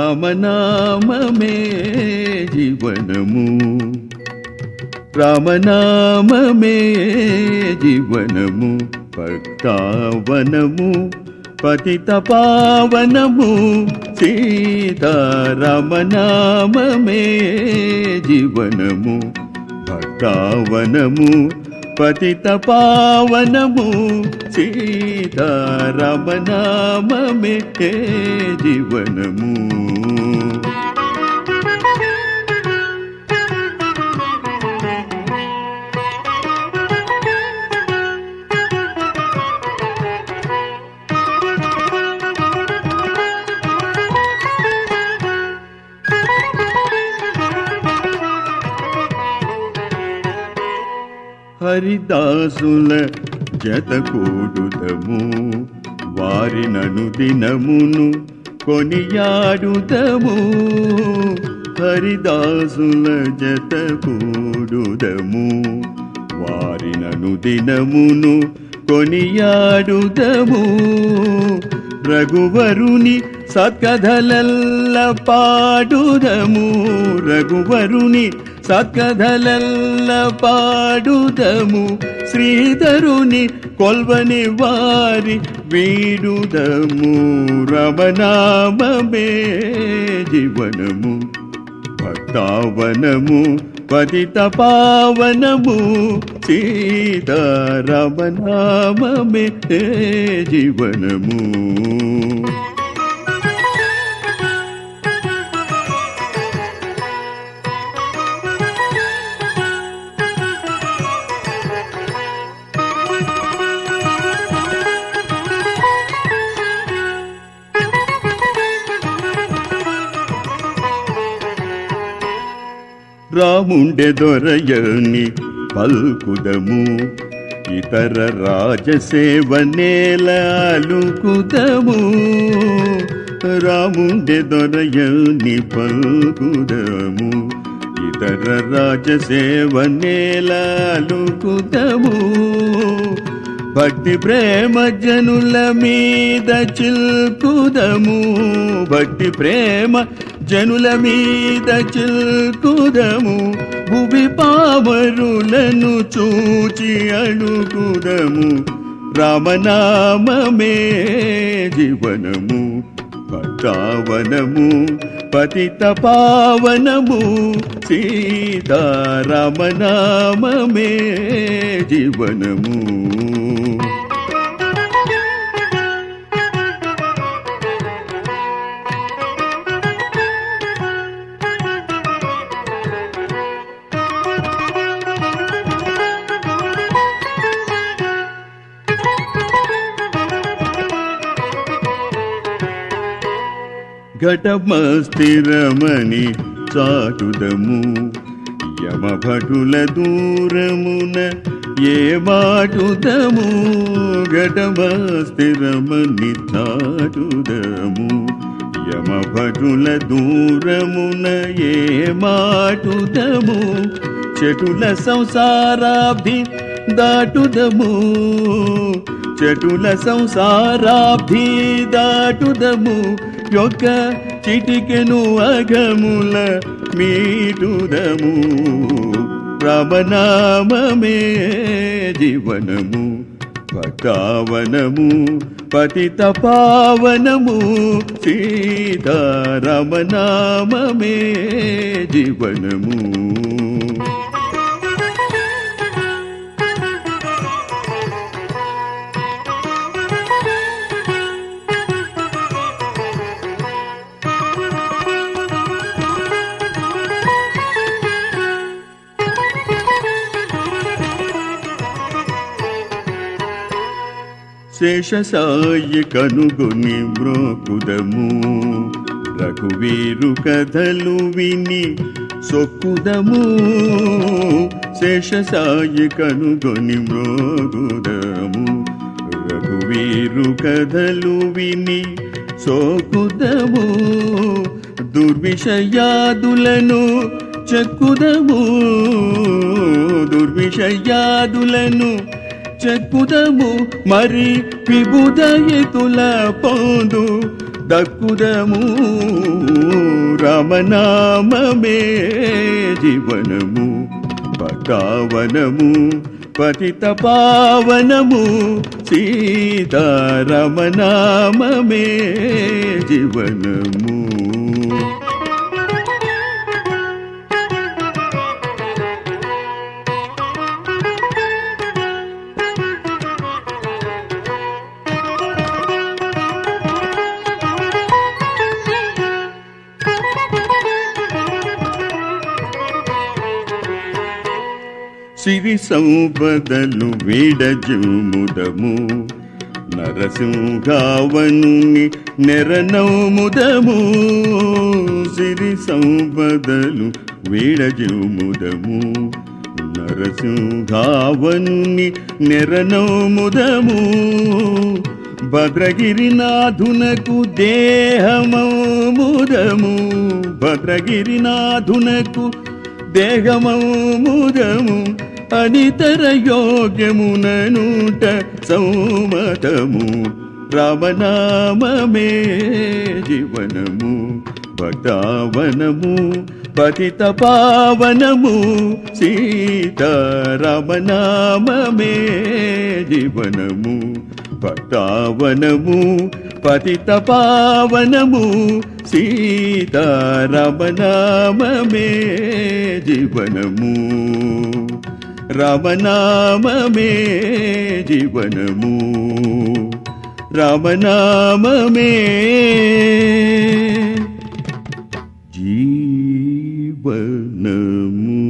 రామనామమే జీవనము రామనామమే జీవనము భక్తావనము పతిత పావనము సీతారామనామమే జీవనము భక్తావనము పతిత పావనము సీతారామనామమే జీవనము హరిదాసుల జతకూడుదము వారినను దినమును కొనియాడుదము హరిదాసుల జతకూడుదము వారినను దినమును కొనియాడుదము రఘువరుని సత్కథలల్ల పాడుదము రఘువరుని సత్కథలల్ల పాడుదము శ్రీధరుని కొల్వని వారి వీడుదము రమనామమే జీవనము భక్తావనము పతిత పావనము సీతారామనామమే జీవనము రాముండె దొరయని పల్కుదము ఇతర రాజసేవ నేలాలుకుదము రాముండె దొరయని పల్కుదము ఇతర రాజసేవ నేలాలుకుదము భక్తి ప్రేమ జనుల మీద చిల్కుదము భక్తి ప్రేమ జనుల మీద చిల్కుదము భువి పావరులను చూచి అడుగుదము రామనామమే జీవనము భక్తావనము పతిత పావనము సీతారామనామమే జీవనము ఘటమస్థిరమని చాటుదము యమభటుల దూరమున ఏ మాటుదము ఘటమస్థిరమని చాటుదము యమభటుల దూరమున ఏ మాటుదము చెటుల సంసారాబ్ధి దాటుదము చెటుల సంసారాబ్ధి దాటుదము యొక్క చిటికెను అగముల మీటుదము రామనామమే జీవనము భక్తావనము పతిత పావనము సీతారామనామమే జీవనము శేషసాయి కనుగొని మ్రోకుదము రఘువీరు కథలు విని సొక్కుదము శేషసాయి కనుగొని మ్రోగుదము రఘువీరు కథలు విని సోకుదము దుర్విషయాదులను చెక్కుదము దుర్విషయాదులను చెక్కుదము మరి విబుదయతుల పొందు దక్కుదము రమనామమే జీవనము పటావనము పతిత పావనము సీతారమనామమే జీవనము సిరి సంపదలు వీడజుముదము నరసింహావనుని నెరనౌముదము సిరి సంపదలు వీడజుముదము నరసింహావనుని నెరనౌముదము భద్రగిరినాథునకు దేహమౌముదము భద్రగిరినాథునకు దేహమౌముదము అనితర యోగ్యముననుట సౌమతము రామనామమే జీవనము భక్తావనము పతిత పావనము సీతారామనామమే జీవనము భక్తావనము పతిత పావనము సీతారామనామమే జీవనము రామనామమే జీవనము రామనామమే జీవనము